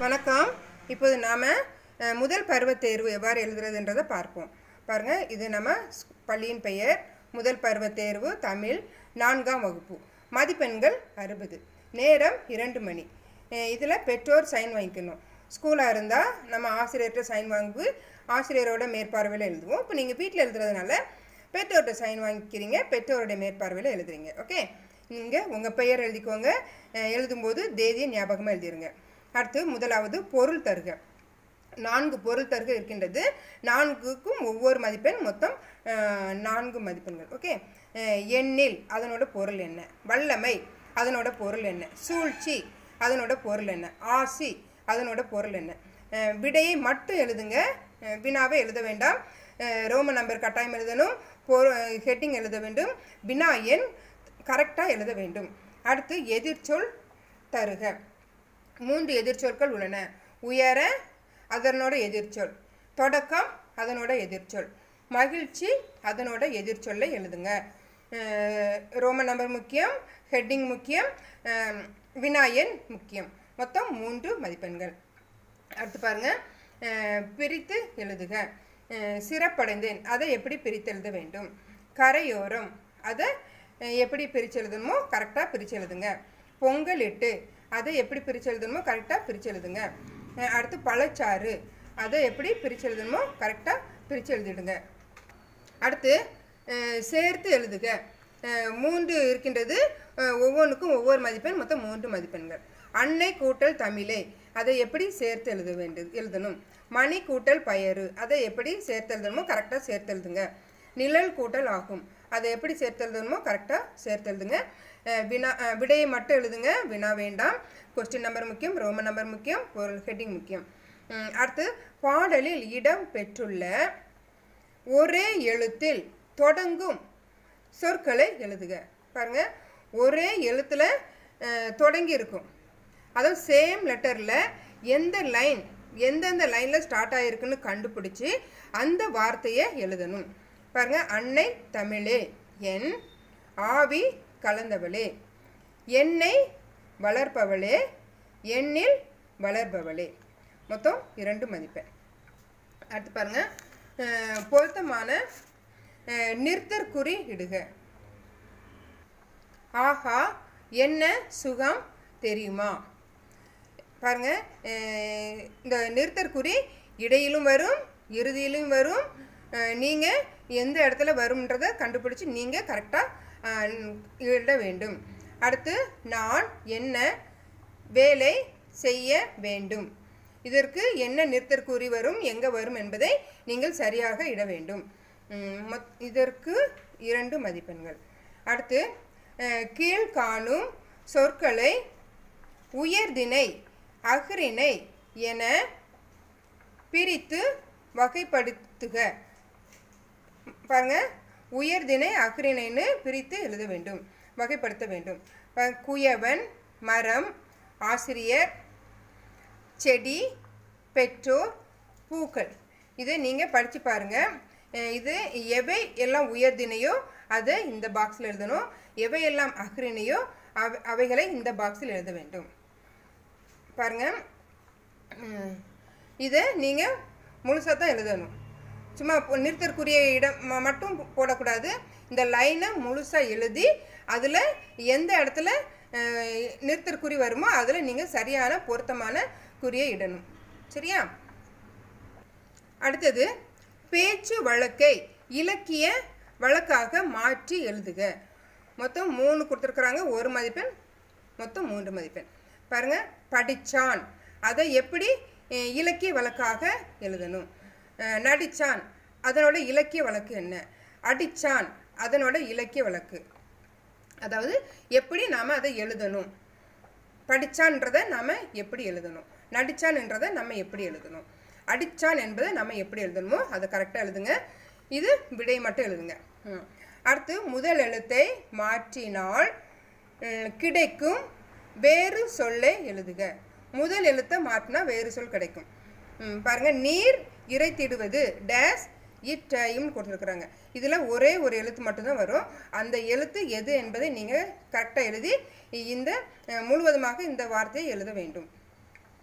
வணக்கம் இப்போது நாம் முதல் பருவத் தேர்வு எவ்வாறு எழுதுறதுன்றதை பார்ப்போம் பாருங்கள் இது நம்ம ஸ்- பள்ளியின் பெயர் முதல் பருவத் தேர்வு தமிழ் நான்காம் வகுப்பு மதிப்பெண்கள் அறுபது நேரம் இரண்டு மணி இதில் பெற்றோர் சைன் வாங்கிக்கணும் ஸ்கூலாக இருந்தால் நம்ம ஆசிரியர்கிட்ட சைன் வாங்கி ஆசிரியரோட மேற்பார்வையில் எழுதுவோம் இப்போ நீங்கள் வீட்டில் எழுதுறதுனால பெற்றோர்கிட்ட சைன் வாங்கிக்கிறீங்க பெற்றோருடைய மேற்பார்வையில் எழுதுறீங்க ஓகே நீங்கள் உங்கள் பெயர் எழுதிக்கோங்க அஹ் எழுதும்போது தேதியை ஞாபகமாக எழுதிருங்க அடுத்து முதலாவது பொருள் தருக நான்கு பொருள் தருக இருக்கின்றது நான்குக்கும் ஒவ்வொரு மதிப்பெண் மொத்தம் அஹ், நான்கு மதிப்பெண்கள் ஓகே அஹ், எண்ணில் அதனோட பொருள் என்ன வல்லமை அதனோட பொருள் என்ன சூழ்ச்சி அதனோட பொருள் என்ன ஆசி அதனோட பொருள் என்ன அஹ், விடையை மட்டும் எழுதுங்க அஹ், வினாவை எழுத வேண்டாம் அஹ், ரோம நம்பர் கட்டாயம் எழுதணும் பொரு ஹெட்டிங் எழுத வேண்டும் வினா எண் கரெக்டாக எழுத வேண்டும் அடுத்து எதிர்ச்சொல் தருக மூன்று எதிர்ச்சொற்கள் உள்ளன உயர அதனோட எதிர்ச்சொல் தொடக்கம் அதனோட எதிர்ச்சொல் மகிழ்ச்சி அதனோட எதிர்ச்சொல்லை எழுதுங்க அஹ் ரோமன் நம்பர் முக்கியம் ஹெட்டிங் முக்கியம் அஹ் வினாயன் முக்கியம் மொத்தம் மூன்று மதிப்பெண்கள் அடுத்து பாருங்க அஹ் பிரித்து எழுதுக அஹ் சிறப்படைந்தேன் அதை எப்படி பிரித்து எழுத வேண்டும் கரையோரம் அதை அஹ் எப்படி பிரித்து எழுதணுமோ கரெக்டாக பிரித்து எழுதுங்க பொங்கலிட்டு அதை எப்படி பிரித்து எழுதணுமோ கரெக்டாக பிரித்து எழுதுங்க அஹ் அடுத்து பழச்சாறு அதை எப்படி பிரித்து எழுதணுமோ கரெக்டாக பிரித்து எழுதிடுங்க அடுத்து அஹ், சேர்த்து எழுதுக அஹ், மூன்று இருக்கின்றது அஹ், ஒவ்வொன்றுக்கும் ஒவ்வொரு மதிப்பெண் மொத்தம் மூன்று மதிப்பெண்கள் அன்னை கூட்டல் தமிழே அதை எப்படி சேர்த்து எழுத வேண்டும் எழுதணும் மணி கூட்டல் பயறு அதை எப்படி சேர்த்து எழுதணுமோ கரெக்டாக சேர்த்து எழுதுங்க நிழல் கூட்டல் ஆகும் அதை எப்படி சேர்த்து எழுதணுமோ கரெக்டாக சேர்த்து எழுதுங்க அஹ், வினா அஹ், விடையை மட்டும் எழுதுங்க வினா வேண்டாம் கொஸ்டின் நம்பர் முக்கியம் ரோமன் நம்பர் முக்கியம் பொருள் ஹெட்டிங் முக்கியம் உம், அடுத்து பாடலில் இடம் பெற்றுள்ள ஒரே எழுத்தில் தொடங்கும் சொற்களை எழுதுக பாருங்க ஒரே எழுத்துல அஹ், தொடங்கி இருக்கும் அதாவது சேம் லெட்டரில் எந்த லைன் எந்தெந்த லைனில் ஸ்டார்ட் ஆகிருக்குன்னு கண்டுபிடிச்சி அந்த வார்த்தையை எழுதணும் பாருங்க அன்னை தமிழே என் ஆவி கலந்தவளே என்னை வளர்ப்பவளே எண்ணில் வளர்பவளே மொத்தம் இரண்டு மதிப்பெண் அடுத்து பாருங்க அஹ், பொருத்தமான அஹ், நிறுத்தற்குறி இடுக ஆஹா என்ன சுகம் தெரியுமா பாருங்க அஹ், இந்த நிறுத்தற்குறி இடையிலும் வரும் இறுதியிலும் வரும் அஹ், நீங்க எந்த இடத்துல வரும்ன்றதை கண்டுபிடிச்சு நீங்க கரெக்டாக எழுத வேண்டும் அடுத்து நான் என்ன வேலை செய்ய வேண்டும் இதற்கு என்ன நிறுத்தற்குறி வரும் எங்கே வரும் என்பதை நீங்கள் சரியாக இட வேண்டும் உம், மொத்- இதற்கு இரண்டு மதிப்பெண்கள் அடுத்து அஹ், கீழ்காணும் சொற்களை உயர்திணை அஃறிணை என பிரித்து வகைப்படுத்துக பாருங்க உயர்திணை அஃறிணைன்னு பிரித்து எழுத வேண்டும் வகைப்படுத்த வேண்டும் ப- குயவன் மரம் ஆசிரியர் செடி பெற்றோர் பூக்கள் இதை நீங்கள் படித்து பாருங்கள் இது எவை எல்லாம் உயர்தினையோ அதை இந்த பாக்ஸில் எழுதணும் எவை எல்லாம் அஃறிணையோ அவ அவைகளை இந்த பாக்ஸில் எழுத வேண்டும் பாருங்க ம், இதை நீங்கள் முழுசாக தான் எழுதணும் சும்மா பொ- நிறுத்தற்குரிய இடம் ம- மட்டும் போடக்கூடாது இந்த லைனை முழுசாக எழுதி அதில் எந்த இடத்துல அஹ், நிறுத்தற்குறி வருமோ அதில் நீங்கள் சரியான பொருத்தமான குறியை இடணும் சரியா அடுத்தது பேச்சு வழக்கை இலக்கிய வழக்காக மாற்றி எழுதுக மொத்தம் மூணு கொடுத்துருக்குறாங்க ஒரு மதிப்பெண் மொத்தம் மூன்று மதிப்பெண் பாருங்க படிச்சான் அதை எப்படி அஹ், இலக்கிய வழக்காக எழுதணும் அஹ், நடிச்சான் அதனோட இலக்கிய வழக்கு என்ன அடிச்சான் அதனோட இலக்கிய வழக்கு அதாவது எப்படி நாம் அதை எழுதணும் படிச்சான்றதை நாம் எப்படி எழுதணும் நடிச்சான்ன்றதை நம்ம எப்படி எழுதணும் அடிச்சான் என்பதை நம்ம எப்படி எழுதணுமோ அதை கரெக்டாக எழுதுங்க இது விடை மட்டும் எழுதுங்க ம். அடுத்து முதல் எழுத்தை மாற்றினால் ம், கிடைக்கும் வேறு சொல்லை எழுதுக முதல் எழுத்தை மாற்றினா வேறு சொல் கிடைக்கும் ம், பாருங்க நீர் இறைத்திடுவது டேஸ் இட்டையும் கொடுத்துருக்குறாங்க இதில் ஒரே ஒரு எழுத்து மட்டும்தான் வரும் அந்த எழுத்து எது என்பதை நீங்கள் கரெக்டாக எழுதி இந்த அஹ், முழுவதுமாக இந்த வார்த்தையை எழுத வேண்டும்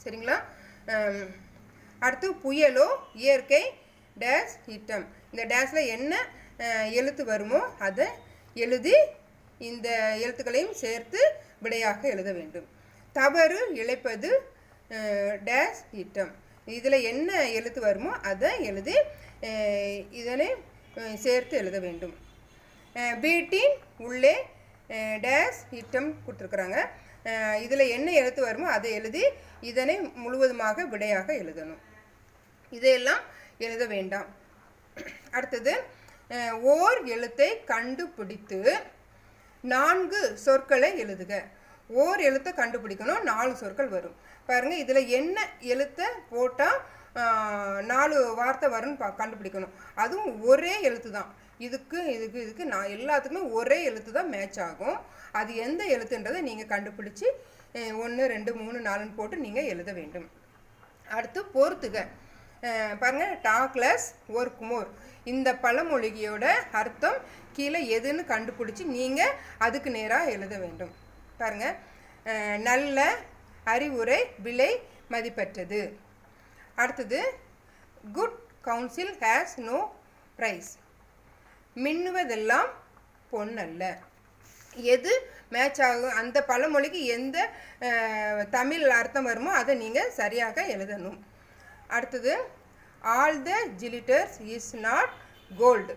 சரிங்களா அம், அடுத்து புயலோ இயற்கை டேஸ் இட்டம் இந்த டேஸில் என்ன அஹ், எழுத்து வருமோ அதை எழுதி இந்த எழுத்துக்களையும் சேர்த்து விடையாக எழுத வேண்டும் தவறு இழைப்பது அஹ், டேஸ் இட்டம் இதில் என்ன எழுத்து வருமோ அதை எழுதி அஹ், இதனை அஹ், சேர்த்து எழுத வேண்டும் அஹ், வீட்டின் உள்ளே அஹ், டேஸ் இட்டம் கொடுத்துருக்குறாங்க இதில் என்ன எழுத்து வருமோ அதை எழுதி இதனை முழுவதுமாக விடையாக எழுதணும் இதையெல்லாம் எழுத வேண்டாம் அடுத்தது அஹ், ஓர் எழுத்தை கண்டுபிடித்து நான்கு சொற்களை எழுதுக ஓர் எழுத்தை கண்டுபிடிக்கணும் நாலு சொற்கள் வரும் பாருங்க இதில் என்ன எழுத்தை போட்டால் நாலு வார்த்தை வரும்னு பா கண்டுபிடிக்கணும் அதுவும் ஒரே எழுத்து தான் இதுக்கு இதுக்கு இதுக்கு நான் எல்லாத்துக்குமே ஒரே எழுத்து தான் மேட்ச் ஆகும் அது எந்த எழுத்துன்றதை நீங்கள் கண்டுபிடிச்சி ஒன்று ரெண்டு மூணு நாலுன்னு போட்டு நீங்கள் எழுத வேண்டும் அடுத்து பொறுத்துக அஹ் பாருங்க டாக்லஸ் ஒர்க் மோர் இந்த பழமொழியோட அர்த்தம் கீழே எதுன்னு கண்டுபிடிச்சி நீங்கள் அதுக்கு நேராக எழுத வேண்டும் பாருங்க அஹ் நல்ல அறிவுரை விலை மதிப்பற்றது அடுத்தது good counsel has no price மின்னுவதெல்லாம் பொன்னல்ல எது மேட்ச் ஆகும் அந்த பழமொழிக்கு எந்த அஹ், தமிழ் அர்த்தம் வருமோ அதை நீங்கள் சரியாக எழுதணும் அடுத்தது all the glitters is not gold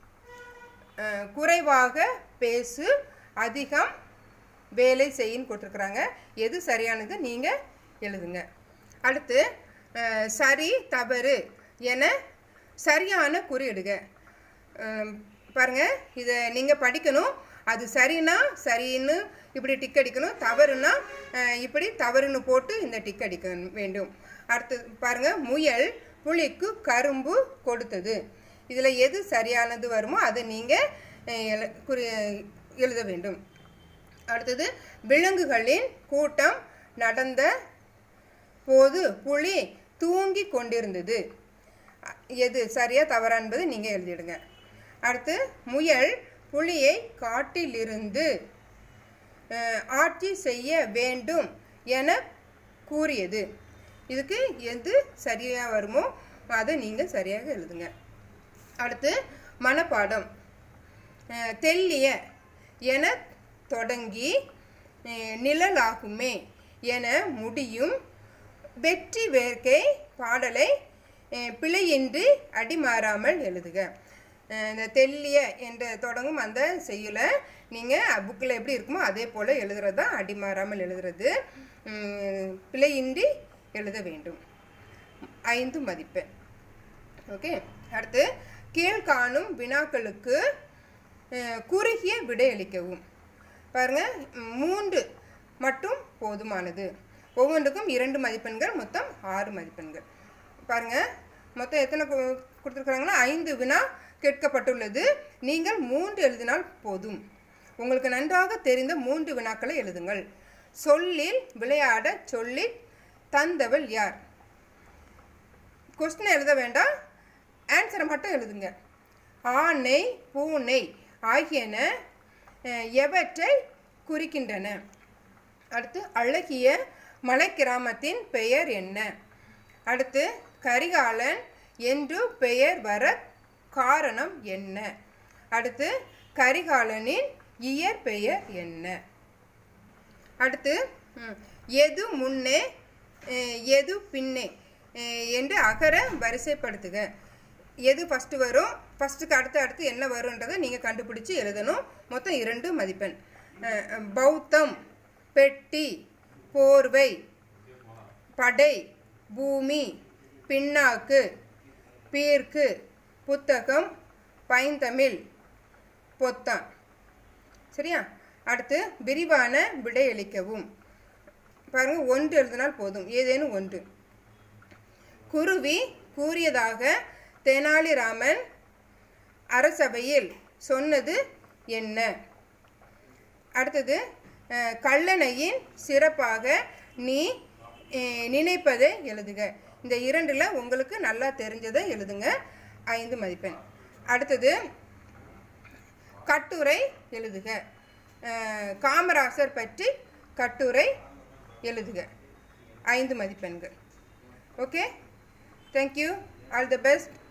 குறைவாக பேசு அதிகம் வேலை செய்யின்னு கொடுத்துருக்குறாங்க எது சரியானது நீங்கள் எழுதுங்க அடுத்து அஹ், சரி தவறு என சரியான குறியிடுக அஹ், பாருங்க இதை நீங்கள் படிக்கணும் அது சரின்னா சரின்னு இப்படி டிக் அடிக்கணும் தவறுனா அஹ், இப்படி தவறுன்னு போட்டு இந்த டிக் அடிக்க வேண்டும் அடுத்து பாருங்க முயல் புலிக்கு கரும்பு கொடுத்தது இதில் எது சரியானது வருமோ அதை நீங்கள் குறி எழுத வேண்டும் அடுத்தது விலங்குகளின் கூட்டம் நடந்த போது புலி தூங்கி கொண்டிருந்தது அ- எது சரியா தவறா என்பது நீங்கள் எழுதிடுங்க அடுத்து முயல் புலியை காட்டிலிருந்து அஹ், ஆட்சி செய்ய வேண்டும் என கூறியது இதுக்கு எது சரியாக வருமோ அதை நீங்கள் சரியாக எழுதுங்க அடுத்து மனப்பாடம் அஹ், தெல்லிய என தொடங்கி அஹ், நிழலாகுமே என முடியும் வெற்றி வேர்க்கை பாடலை அஹ், பிழையின்றி அடிமாறாமல் எழுதுக அஹ், இந்த தெல்லிய என்ற தொடங்கும் அந்த செய்யுளை நீங்கள் புக்கில் எப்படி இருக்குமோ அதே போல் எழுதுறது தான் அடிமாறாமல் எழுதுறது உம், பிழையின்றி எழுத வேண்டும் ஐந்து மதிப்பெண் ஓகே அடுத்து கீழ்காணும் வினாக்களுக்கு அஹ், குறுகிய விடையளிக்கவும் பாருங்க ம், மூன்று மட்டும் போதுமானது ஒவ்வொன்றுக்கும் இரண்டு மதிப்பெண்கள் மொத்தம் ஆறு மதிப்பெண்கள் பாருங்க மொத்தம் எத்தனை கு- கொடுத்துருக்குறாங்களா ஐந்து வினா கேட்கப்பட்டுள்ளது நீங்கள் மூன்று எழுதினால் போதும் உங்களுக்கு நன்றாக தெரிந்த மூன்று வினாக்களை எழுதுங்கள் சொல்லில் விளையாட சொல்லி தந்தவள் யார் கொஸ்டின் எழுத வேண்டாம் ஆன்சரை மட்டும் எழுதுங்க ஆணை பூனை ஆகியன அஹ், எவற்றை குறிக்கின்றன அடுத்து அழகிய மலை கிராமத்தின் பெயர் என்ன அடுத்து கரிகாலன் என்று பெயர் வர காரணம் என்ன அடுத்து கரிகாலனின் இயற்பெயர் என்ன அடுத்து ம், எது முன்னே அஹ், எது பின்னே அஹ், என்று அகர வரிசைப்படுத்துக எது ஃபஸ்ட்டு வரும் ஃபஸ்ட்டுக்கு அடுத்து அடுத்து என்ன வரும்ன்றதை நீங்கள் கண்டுபிடிச்சி எழுதணும் மொத்தம் இரண்டு மதிப்பெண் அஹ், அஹ், பௌத்தம் பெட்டி போர்வை படை பூமி பின்னாக்கு பீர்க்கு புத்தகம் பைந்தமிழ் பொத்தான் சரியா அடுத்து விரிவான விடையளிக்கவும் பாருங்க ஒன்று எழுதினால் போதும் ஏதேனும் ஒன்று குருவி கூறியதாக தெனாலிராமன் அரசவையில் சொன்னது என்ன அடுத்தது அஹ், கல்லணையின் சிறப்பாக நீ அஹ், நினைப்பதை எழுதுக இந்த இரண்டில் உங்களுக்கு நல்லா தெரிஞ்சதை எழுதுங்க ஐந்து மதிப்பெண் அடுத்தது கட்டுரை எழுதுக அஹ், காமராசர் பற்றி கட்டுரை எழுதுக ஐந்து மதிப்பெண்கள் okay thank you all the best